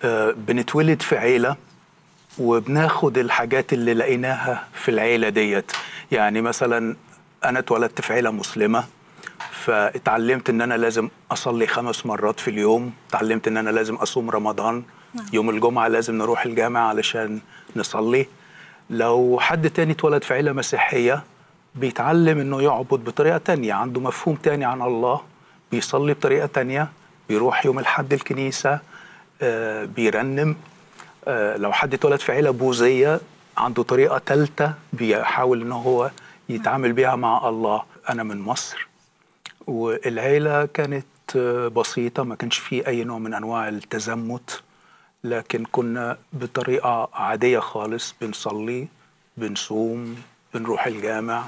آه، بنتولد في عيلة وبناخد الحاجات اللي لقيناها في العيلة ديت يعني مثلا أنا اتولدت في عيلة مسلمة فاتعلمت ان انا لازم اصلي خمس مرات في اليوم اتعلمت ان انا لازم اصوم رمضان يوم الجمعة لازم نروح الجامع علشان نصلي لو حد تاني اتولد في عيلة مسيحية بيتعلم انه يعبد بطريقة تانية عنده مفهوم تاني عن الله بيصلي بطريقة تانية بيروح يوم الحد الكنيسة آه، بيرنم آه، لو حد اتولد في عيلة بوذية عنده طريقة تالتة بيحاول ان هو يتعامل بيها مع الله انا من مصر والعيلة كانت آه، بسيطة ما كانش فيه أي نوع من أنواع التزمت لكن كنا بطريقة عادية خالص بنصلي بنصوم بنروح الجامع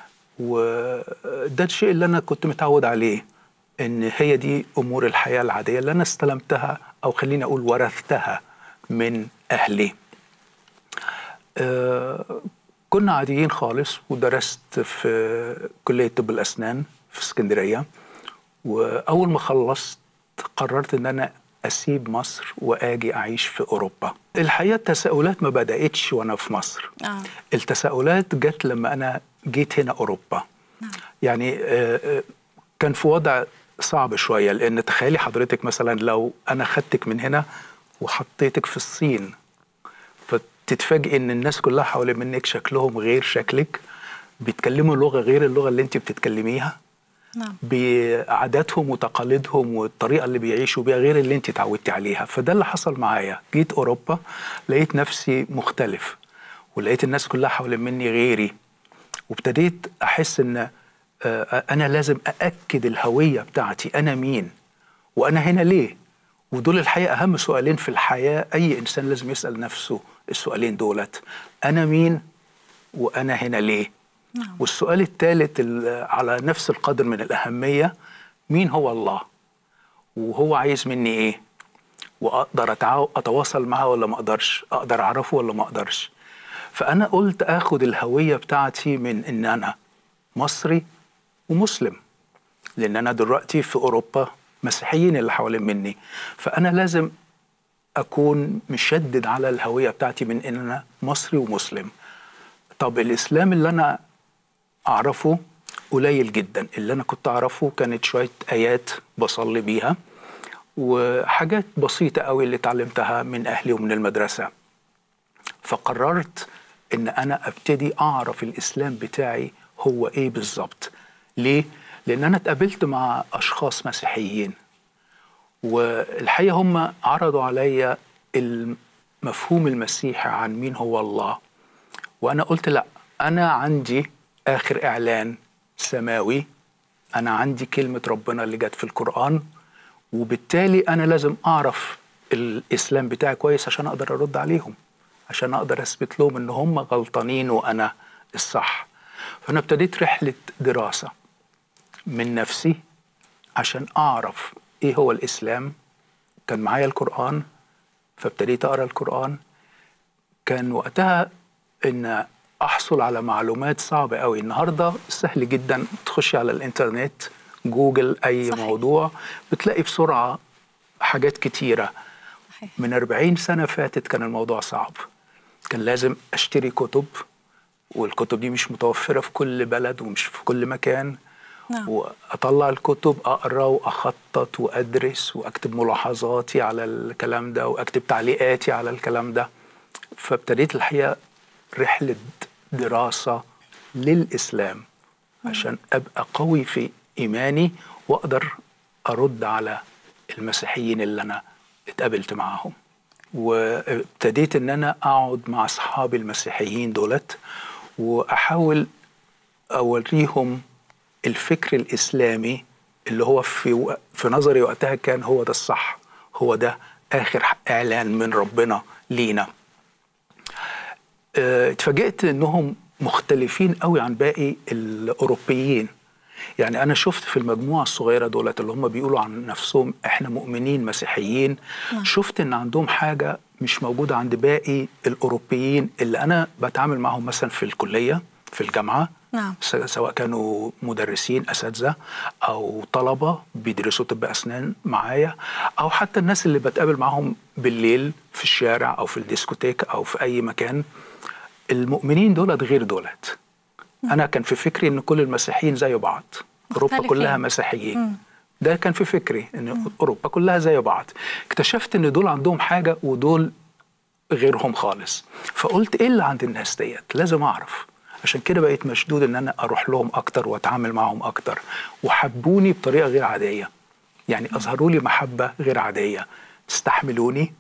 وده الشيء اللي أنا كنت متعود عليه إن هي دي أمور الحياة العادية اللي أنا استلمتها أو خليني أقول ورثتها من أهلي آه، كنا عاديين خالص ودرست في كلية طب الأسنان في اسكندرية وأول ما خلصت قررت إن أنا أسيب مصر وآجي أعيش في أوروبا الحقيقة التساؤلات ما بدأتش وأنا في مصر آه. التساؤلات جت لما أنا جيت هنا أوروبا يعني آه، آه، كان في وضع صعب شوية لأن تخيلي حضرتك مثلا لو أنا خدتك من هنا وحطيتك في الصين فتتفاجئ ان الناس كلها حوالين منك شكلهم غير شكلك بيتكلموا لغه غير اللغه اللي انت بتتكلميها نعم بعاداتهم وتقاليدهم والطريقه اللي بيعيشوا بيها غير اللي انت اتعودتي عليها فده اللي حصل معايا جيت اوروبا لقيت نفسي مختلف ولقيت الناس كلها حوالين مني غيري وابتديت احس ان آه، انا لازم ااكد الهويه بتاعتي انا مين وانا هنا ليه ودول الحقيقه اهم سؤالين في الحياه اي انسان لازم يسال نفسه السؤالين دولت انا مين وانا هنا ليه نعم. والسؤال الثالث ال- على نفس القدر من الاهميه مين هو الله وهو عايز مني ايه واقدر أتعاو- اتواصل معاه ولا ما اقدرش اقدر اعرفه ولا ما اقدرش فانا قلت اخد الهويه بتاعتي من ان انا مصري ومسلم لان انا دلوقتي في اوروبا مسيحيين اللي حوالين مني فانا لازم اكون مشدد على الهويه بتاعتي من ان انا مصري ومسلم طب الاسلام اللي انا اعرفه قليل جدا اللي انا كنت اعرفه كانت شويه ايات بصلي بيها وحاجات بسيطه قوي اللي اتعلمتها من اهلي ومن المدرسه فقررت ان انا ابتدي اعرف الاسلام بتاعي هو ايه بالظبط ليه لان انا اتقابلت مع اشخاص مسيحيين والحقيقه هم عرضوا عليا المفهوم المسيحي عن مين هو الله وانا قلت لا انا عندي اخر اعلان سماوي انا عندي كلمه ربنا اللي جت في القران وبالتالي انا لازم اعرف الاسلام بتاعي كويس عشان اقدر ارد عليهم عشان اقدر اثبت لهم ان هم غلطانين وانا الصح فانا ابتديت رحله دراسه من نفسي عشان اعرف ايه هو الاسلام كان معايا القران فابتديت اقرا القران كان وقتها ان احصل على معلومات صعبه قوي النهارده سهل جدا تخشي على الانترنت جوجل اي صحيح. صحيح. موضوع بتلاقي بسرعه حاجات كتيره صحيح من 40 سنه فاتت كان الموضوع صعب كان لازم اشتري كتب والكتب دي مش متوفره في كل بلد ومش في كل مكان نعم. واطلع الكتب اقرا واخطط وادرس واكتب ملاحظاتي على الكلام ده واكتب تعليقاتي على الكلام ده فابتديت الحقيقه رحله دراسه للاسلام عشان ابقى قوي في ايماني واقدر ارد على المسيحيين اللي انا اتقابلت معاهم وابتديت ان انا اقعد مع اصحابي المسيحيين دولت واحاول اوريهم الفكر الاسلامي اللي هو في و... في نظري وقتها كان هو ده الصح هو ده اخر اعلان من ربنا لينا اه، اتفاجئت انهم مختلفين قوي عن باقي الاوروبيين يعني انا شفت في المجموعه الصغيره دولت اللي هم بيقولوا عن نفسهم احنا مؤمنين مسيحيين نعم. شفت ان عندهم حاجه مش موجوده عند باقي الاوروبيين اللي انا بتعامل معاهم مثلا في الكليه في الجامعه نعم. س- سواء كانوا مدرسين اساتذه او طلبه بيدرسوا طب اسنان معايا او حتى الناس اللي بتقابل معاهم بالليل في الشارع او في الديسكوتيك او في اي مكان المؤمنين دولت غير دولت انا كان في فكري ان كل المسيحيين زي بعض اوروبا مختلفين. كلها مسيحيين ده كان في فكري ان اوروبا كلها زي بعض اكتشفت ان دول عندهم حاجه ودول غيرهم خالص فقلت ايه اللي عند الناس ديت لازم اعرف عشان كده بقيت مشدود ان انا اروح لهم اكتر واتعامل معهم اكتر وحبوني بطريقه غير عاديه يعني اظهروا لي محبه غير عاديه استحملوني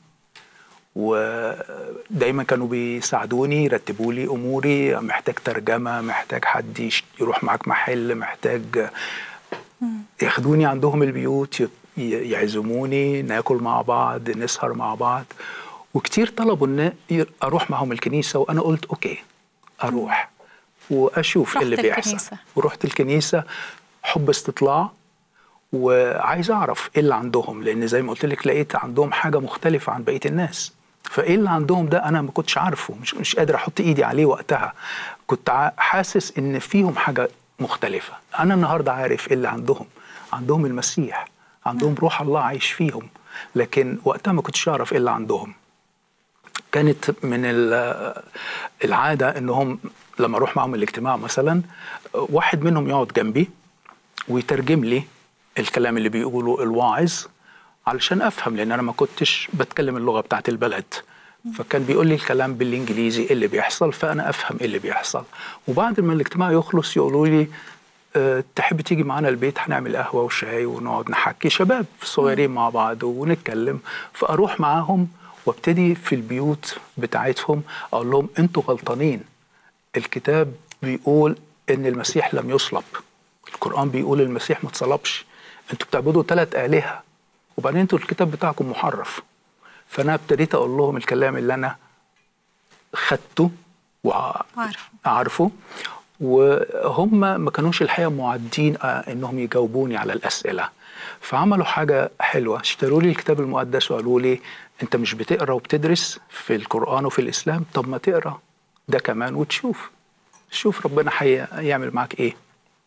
ودايما كانوا بيساعدوني يرتبوا لي اموري محتاج ترجمه محتاج حد يش- يروح معاك محل محتاج ياخدوني عندهم البيوت ي- ي- يعزموني ناكل مع بعض نسهر مع بعض وكتير طلبوا ان ي- اروح معهم الكنيسه وانا قلت اوكي اروح واشوف إيه اللي رحت بيحصل الكنيسة. ورحت الكنيسه حب استطلاع وعايز اعرف ايه اللي عندهم لان زي ما قلت لك لقيت عندهم حاجه مختلفه عن بقيه الناس فايه اللي عندهم ده انا ما كنتش عارفه مش مش قادر احط ايدي عليه وقتها كنت ع- حاسس ان فيهم حاجه مختلفه انا النهارده عارف ايه اللي عندهم عندهم المسيح عندهم روح الله عايش فيهم لكن وقتها ما كنتش اعرف ايه اللي عندهم كانت من ال- العاده انهم لما اروح معهم الاجتماع مثلا واحد منهم يقعد جنبي ويترجم لي الكلام اللي بيقوله الواعظ علشان افهم لان انا ما كنتش بتكلم اللغه بتاعت البلد فكان بيقول لي الكلام بالانجليزي إيه اللي بيحصل فانا افهم ايه اللي بيحصل وبعد ما الاجتماع يخلص يقولوا لي أه تحب تيجي معانا البيت هنعمل قهوه وشاي ونقعد نحكي شباب صغيرين مع بعض ونتكلم فاروح معاهم وابتدي في البيوت بتاعتهم اقول لهم انتوا غلطانين الكتاب بيقول ان المسيح لم يصلب القرآن بيقول المسيح ما اتصلبش انتوا بتعبدوا ثلاث آلهة وبعدين انتوا الكتاب بتاعكم محرف فانا ابتديت اقول لهم الكلام اللي انا خدته عارفه. وعارفه وهم ما كانوش الحقيقه معدين آه، انهم يجاوبوني على الاسئله فعملوا حاجه حلوه اشتروا لي الكتاب المقدس وقالوا لي انت مش بتقرا وبتدرس في القران وفي الاسلام طب ما تقرا ده كمان وتشوف شوف ربنا هيعمل معاك ايه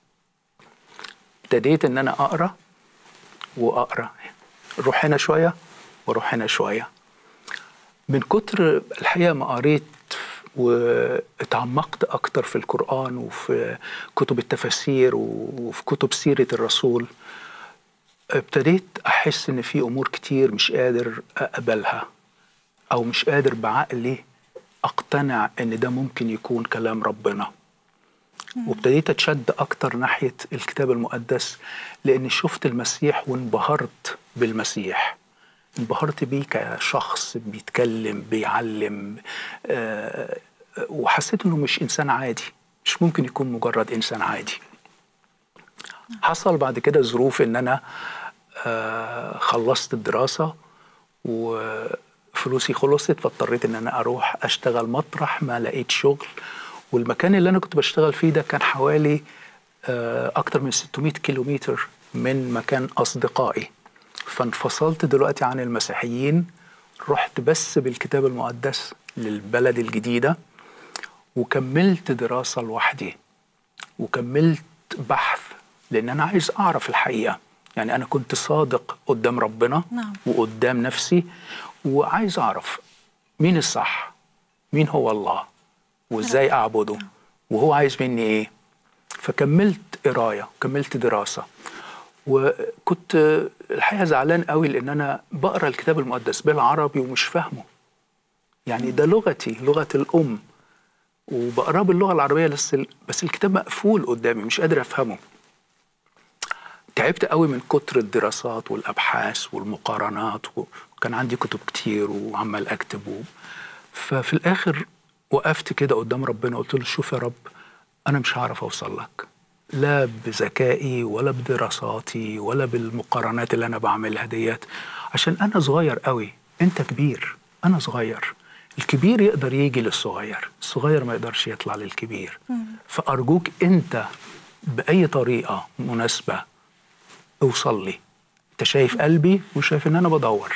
ابتديت ان انا اقرا واقرا روح هنا شويه واروح هنا شويه من كتر الحقيقه ما قريت واتعمقت اكتر في القران وفي كتب التفاسير وفي كتب سيره الرسول ابتديت احس ان في امور كتير مش قادر اقبلها او مش قادر بعقلي اقتنع ان ده ممكن يكون كلام ربنا وابتديت اتشد اكتر ناحيه الكتاب المقدس لاني شفت المسيح وانبهرت بالمسيح انبهرت بيه كشخص بيتكلم بيعلم آه وحسيت انه مش انسان عادي مش ممكن يكون مجرد انسان عادي حصل بعد كده ظروف ان انا آه خلصت الدراسه وفلوسي خلصت فاضطريت ان انا اروح اشتغل مطرح ما لقيت شغل والمكان اللي انا كنت بشتغل فيه ده كان حوالي آه اكتر من 600 كيلومتر من مكان اصدقائي فانفصلت دلوقتي عن المسيحيين رحت بس بالكتاب المقدس للبلد الجديده وكملت دراسه لوحدي وكملت بحث لان انا عايز اعرف الحقيقه يعني انا كنت صادق قدام ربنا نعم. وقدام نفسي وعايز اعرف مين الصح مين هو الله وازاي اعبده وهو عايز مني ايه فكملت قرايه كملت دراسه وكنت الحقيقه زعلان قوي لان انا بقرا الكتاب المقدس بالعربي ومش فاهمه يعني ده لغتي لغه الام وبقراه باللغه العربيه بس بس الكتاب مقفول قدامي مش قادر افهمه تعبت قوي من كتر الدراسات والابحاث والمقارنات وكان عندي كتب كتير وعمال اكتب و... ففي الاخر وقفت كده قدام ربنا قلت له شوف يا رب انا مش هعرف اوصل لك لا بذكائي ولا بدراساتي ولا بالمقارنات اللي انا بعملها ديت عشان انا صغير قوي انت كبير انا صغير الكبير يقدر يجي للصغير الصغير ما يقدرش يطلع للكبير فارجوك انت باي طريقه مناسبه اوصل لي انت شايف قلبي وشايف ان انا بدور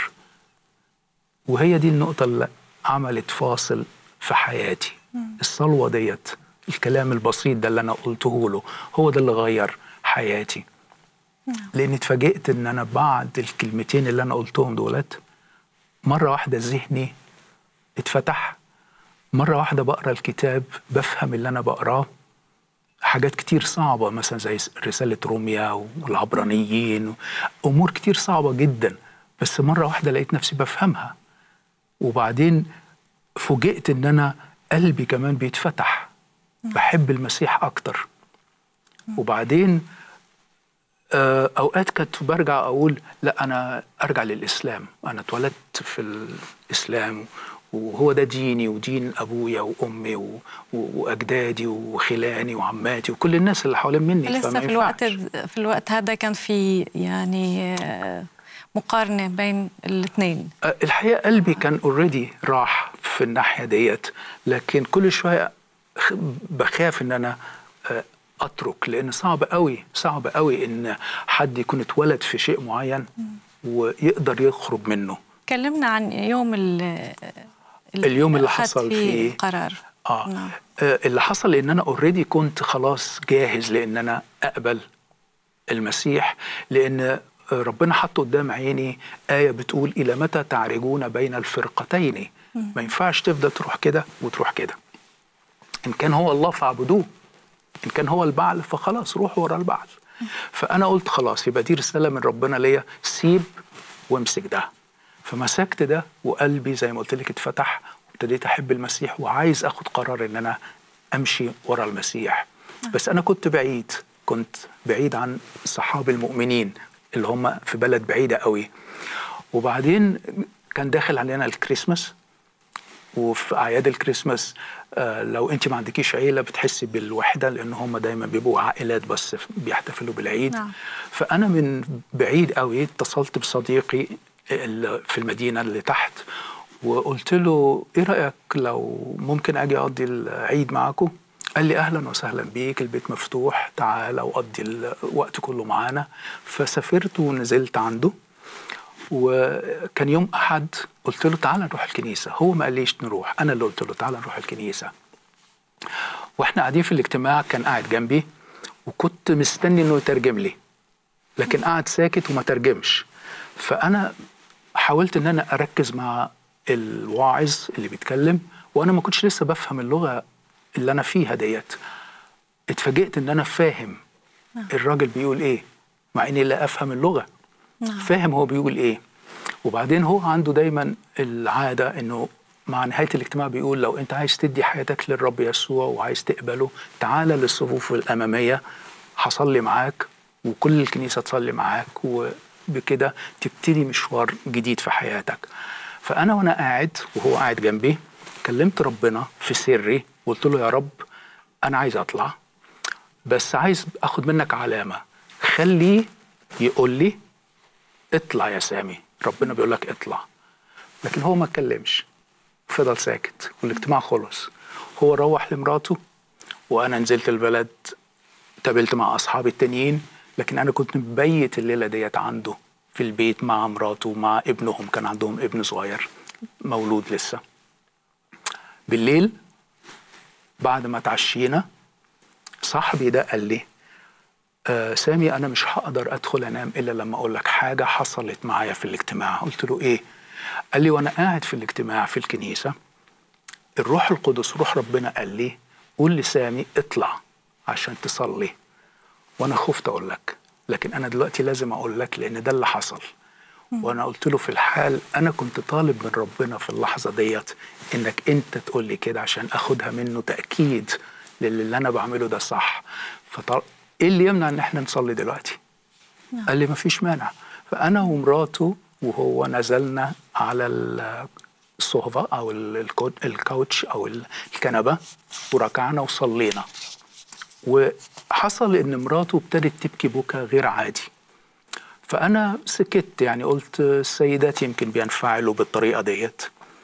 وهي دي النقطه اللي عملت فاصل في حياتي الصلوه ديت الكلام البسيط ده اللي انا قلته له هو ده اللي غير حياتي لاني اتفاجئت ان انا بعد الكلمتين اللي انا قلتهم دولت مره واحده ذهني اتفتح مره واحده بقرا الكتاب بفهم اللي انا بقراه حاجات كتير صعبة مثلا زي رسالة روميا والعبرانيين أمور كتير صعبة جدا بس مرة واحدة لقيت نفسي بفهمها وبعدين فوجئت إن أنا قلبي كمان بيتفتح بحب المسيح أكتر وبعدين آه، أوقات كنت برجع أقول لا أنا أرجع للإسلام أنا اتولدت في الإسلام وهو ده ديني ودين ابويا وامي و... واجدادي وخلاني وعماتي وكل الناس اللي حوالين مني لسه في الوقت في الوقت هذا كان في يعني مقارنه بين الاثنين الحقيقه قلبي كان اوريدي راح في الناحيه ديت لكن كل شويه بخاف ان انا اترك لان صعب قوي صعب قوي ان حد يكون اتولد في شيء معين ويقدر يخرج منه كلمنا عن يوم اليوم اللي حصل فيه, فيه قرار آه. نعم. آه اللي حصل ان انا اوريدي كنت خلاص جاهز لان انا اقبل المسيح لان ربنا حط قدام عيني آية بتقول إلى متى تعرجون بين الفرقتين ما ينفعش تفضل تروح كده وتروح كده إن كان هو الله فاعبدوه إن كان هو البعل فخلاص روحوا ورا البعل فأنا قلت خلاص يبقى دي رسالة من ربنا ليا سيب وامسك ده فمسكت ده وقلبي زي ما قلت لك اتفتح وابتديت احب المسيح وعايز اخد قرار ان انا امشي ورا المسيح بس انا كنت بعيد كنت بعيد عن صحابي المؤمنين اللي هم في بلد بعيده قوي وبعدين كان داخل علينا الكريسماس وفي اعياد الكريسماس آه لو انت ما عندكيش عيله بتحسي بالوحده لان هم دايما بيبقوا عائلات بس بيحتفلوا بالعيد نعم. فانا من بعيد قوي اتصلت بصديقي في المدينه اللي تحت وقلت له ايه رايك لو ممكن اجي اقضي العيد معاكم قال لي اهلا وسهلا بيك البيت مفتوح تعال وقضي الوقت كله معانا فسافرت ونزلت عنده وكان يوم احد قلت له تعال نروح الكنيسه هو ما قاليش نروح انا اللي قلت له تعال نروح الكنيسه واحنا قاعدين في الاجتماع كان قاعد جنبي وكنت مستني انه يترجم لي لكن قعد ساكت وما ترجمش فانا حاولت ان انا اركز مع الواعظ اللي بيتكلم وانا ما كنتش لسه بفهم اللغه اللي انا فيها ديت اتفاجئت ان انا فاهم الراجل بيقول ايه مع اني لا افهم اللغه فاهم هو بيقول ايه وبعدين هو عنده دايما العاده انه مع نهايه الاجتماع بيقول لو انت عايز تدي حياتك للرب يسوع وعايز تقبله تعالى للصفوف الاماميه هصلي معاك وكل الكنيسه تصلي معاك وبكده تبتدي مشوار جديد في حياتك فانا وانا قاعد وهو قاعد جنبي كلمت ربنا في سري قلت له يا رب انا عايز اطلع بس عايز اخد منك علامه خليه يقول لي اطلع يا سامي ربنا بيقول لك اطلع لكن هو ما اتكلمش فضل ساكت والاجتماع خلص هو روح لمراته وانا نزلت البلد قابلت مع اصحابي التانيين لكن انا كنت مبيت الليله ديت عنده في البيت مع مراته ومع ابنهم كان عندهم ابن صغير مولود لسه بالليل بعد ما اتعشينا صاحبي ده قال لي آه سامي انا مش هقدر ادخل انام الا لما اقول لك حاجه حصلت معايا في الاجتماع قلت له ايه قال لي وانا قاعد في الاجتماع في الكنيسه الروح القدس روح ربنا قال لي قول لسامي اطلع عشان تصلي وانا خفت اقول لك لكن انا دلوقتي لازم اقول لك لان ده اللي حصل وانا قلت له في الحال انا كنت طالب من ربنا في اللحظه ديت انك انت تقول لي كده عشان اخدها منه تاكيد للي انا بعمله ده صح فطل... ايه اللي يمنع ان احنا نصلي دلوقتي نعم. قال لي مفيش مانع فانا ومراته وهو نزلنا على الصهفة أو الكاوتش أو الكنبة وركعنا وصلينا وحصل إن مراته ابتدت تبكي بكى غير عادي فأنا سكت يعني قلت السيدات يمكن بينفعلوا بالطريقة ديت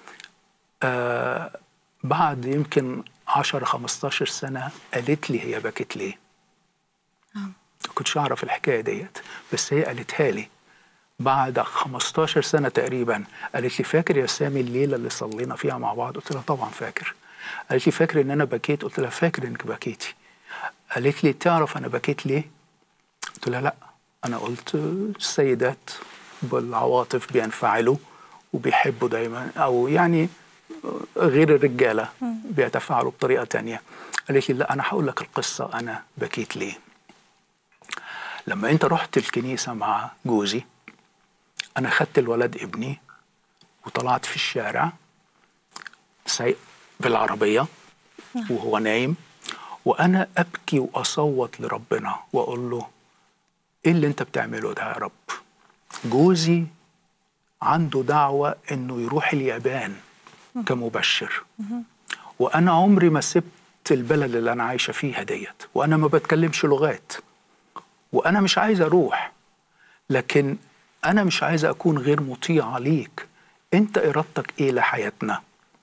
آه بعد يمكن 10 15 سنة قالت لي هي بكت ليه ما كنتش أعرف الحكاية ديت بس هي قالتها لي بعد 15 سنة تقريبا قالت لي فاكر يا سامي الليلة اللي صلينا فيها مع بعض قلت لها طبعا فاكر قالت لي فاكر ان انا بكيت قلت لها فاكر انك بكيتي قالت لي تعرف انا بكيت ليه قلت لها لا انا قلت السيدات بالعواطف بينفعلوا وبيحبوا دايما او يعني غير الرجاله بيتفاعلوا بطريقه تانية قالت لي لا انا هقول لك القصه انا بكيت ليه لما انت رحت الكنيسه مع جوزي انا خدت الولد ابني وطلعت في الشارع سايق بالعربيه وهو نايم وانا ابكي واصوت لربنا واقول له ايه اللي انت بتعمله ده يا رب جوزي عنده دعوه انه يروح اليابان كمبشر وانا عمري ما سبت البلد اللي انا عايشه فيها ديت وانا ما بتكلمش لغات وانا مش عايز اروح لكن انا مش عايز اكون غير مطيعه ليك انت ارادتك ايه لحياتنا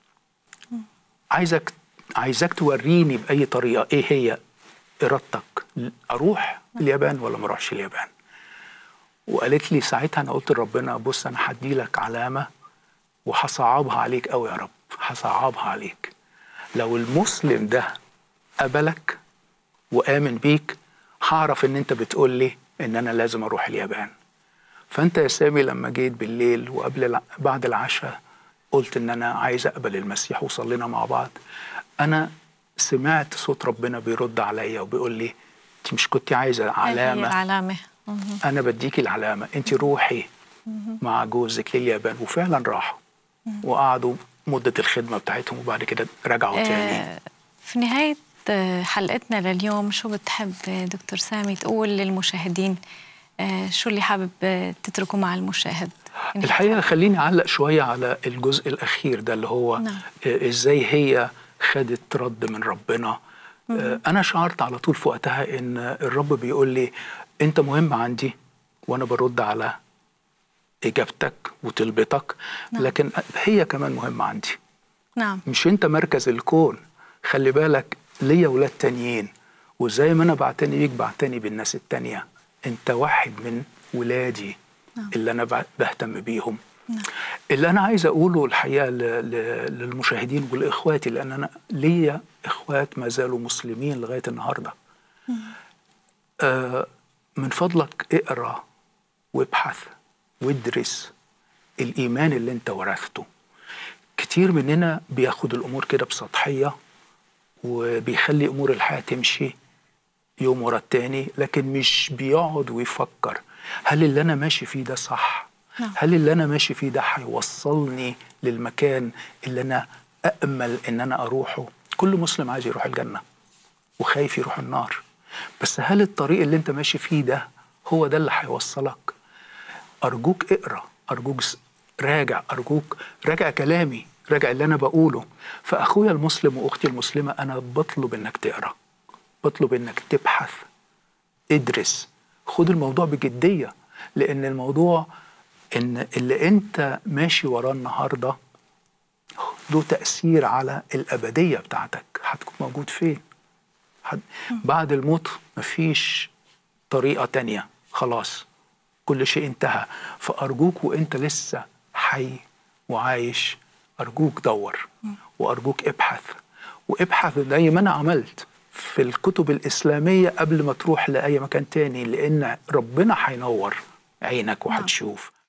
عايزك عايزك توريني باي طريقه ايه هي ارادتك اروح اليابان ولا ما اروحش اليابان وقالت لي ساعتها انا قلت لربنا بص انا هدي لك علامه وهصعبها عليك قوي يا رب هصعبها عليك لو المسلم ده قبلك وامن بيك هعرف ان انت بتقول لي ان انا لازم اروح اليابان فانت يا سامي لما جيت بالليل وقبل الع... بعد العشاء قلت ان انا عايز اقبل المسيح وصلينا مع بعض انا سمعت صوت ربنا بيرد عليا وبيقول لي انت مش كنت عايزه علامه العلامه انا بديكي العلامه انت روحي مع جوزك لليابان وفعلا راحوا وقعدوا مده الخدمه بتاعتهم وبعد كده رجعوا تاني في نهايه حلقتنا لليوم شو بتحب دكتور سامي تقول للمشاهدين شو اللي حابب تتركه مع المشاهد الحقيقه خليني اعلق شويه على الجزء الاخير ده اللي هو نعم. ازاي هي خدت رد من ربنا انا شعرت على طول في وقتها ان الرب بيقول لي انت مهم عندي وانا برد على اجابتك وطلبتك نعم. لكن هي كمان مهمه عندي نعم مش انت مركز الكون خلي بالك ليا ولاد تانيين وزي ما انا بعتني بيك بعتني بالناس التانية انت واحد من ولادي نعم. اللي انا بهتم بيهم نعم. اللي انا عايز اقوله الحقيقه ل- ل- للمشاهدين ولاخواتي لان انا ليا اخوات ما زالوا مسلمين لغايه النهارده آه من فضلك اقرا وابحث وادرس الايمان اللي انت ورثته كتير مننا بياخد الامور كده بسطحيه وبيخلي امور الحياه تمشي يوم ورا التاني لكن مش بيقعد ويفكر هل اللي انا ماشي فيه ده صح نعم. هل اللي انا ماشي فيه ده هيوصلني للمكان اللي انا امل ان انا اروحه كل مسلم عايز يروح الجنه وخايف يروح النار بس هل الطريق اللي انت ماشي فيه ده هو ده اللي هيوصلك ارجوك اقرا ارجوك س- راجع ارجوك راجع كلامي راجع اللي انا بقوله فاخويا المسلم واختي المسلمه انا بطلب انك تقرا بطلب انك تبحث ادرس خد الموضوع بجديه لان الموضوع ان اللي انت ماشي وراه النهارده له تاثير على الابديه بتاعتك هتكون موجود فين حد بعد الموت مفيش طريقه تانية خلاص كل شيء انتهى فارجوك وانت لسه حي وعايش ارجوك دور وارجوك ابحث وابحث زي ما انا عملت في الكتب الاسلاميه قبل ما تروح لاي مكان تاني لان ربنا هينور عينك وهتشوف